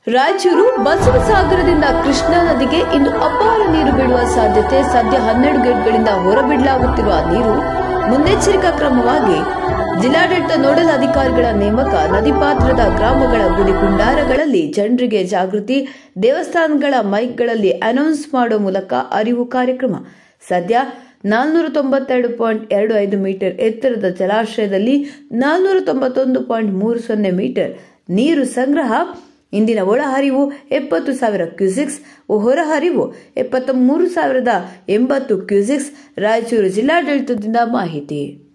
ರಾಯಚೂರು ಬಸವಸಾಗರದಿಂದ ಕೃಷ್ಣಾ ನದಿಗೆ ಇಂದು ಅಪಾರ ನೀರು ಬಿಡುವ ಸಾಧ್ಯತೆ ಸದ್ಯ ಹನ್ನೆರಡು ಗೇಟ್ಗಳಿಂದ ಹೊರಬಿಡಲಾಗುತ್ತಿರುವ ನೀರು ಮುನ್ನೆಚ್ಚರಿಕಾ ಕ್ರಮವಾಗಿ ಜಿಲ್ಲಾಡಳಿತ ನೋಡಲ್ ಅಧಿಕಾರಿಗಳ ನೇಮಕ ನದಿ ಪಾತ್ರದ ಗ್ರಾಮಗಳ ಗುಡಿ ಗುಂಡಾರಗಳಲ್ಲಿ ಜನರಿಗೆ ಜಾಗೃತಿ ದೇವಸ್ಥಾನಗಳ ಮೈಕ್ಗಳಲ್ಲಿ ಅನೌನ್ಸ್ ಮಾಡೋ ಮೂಲಕ ಅರಿವು ಕಾರ್ಯಕ್ರಮ ಸದ್ಯ ನಾಲ್ನೂರ ತೊಂಬತ್ತೆರಡು ಪಾಯಿಂಟ್ ಎರಡು ಐದು ಮೀಟರ್ ಎತ್ತರದ ಜಲಾಶಯದಲ್ಲಿ ನಾಲ್ನೂರ ತೊಂಬತ್ತೊಂದು ಪಾಯಿಂಟ್ ಮೂರು ಸೊನ್ನೆ ಮೀಟರ್ ನೀರು ಸಂಗ್ರಹ ಇಂದಿನ ಒಳಹರಿವು ಎಪ್ಪತ್ತು ಸಾವಿರ ಕ್ಯೂಸಿಕ್ಸ್ ಹೊರಹರಿವು ಎಪ್ಪತ್ತ ಮೂರು ಸಾವಿರದ ಎಂಬತ್ತು ಕ್ಯೂಸಿಕ್ಸ್ ರಾಯಚೂರು ಜಿಲ್ಲಾಡಳಿತದಿಂದ ಮಾಹಿತಿ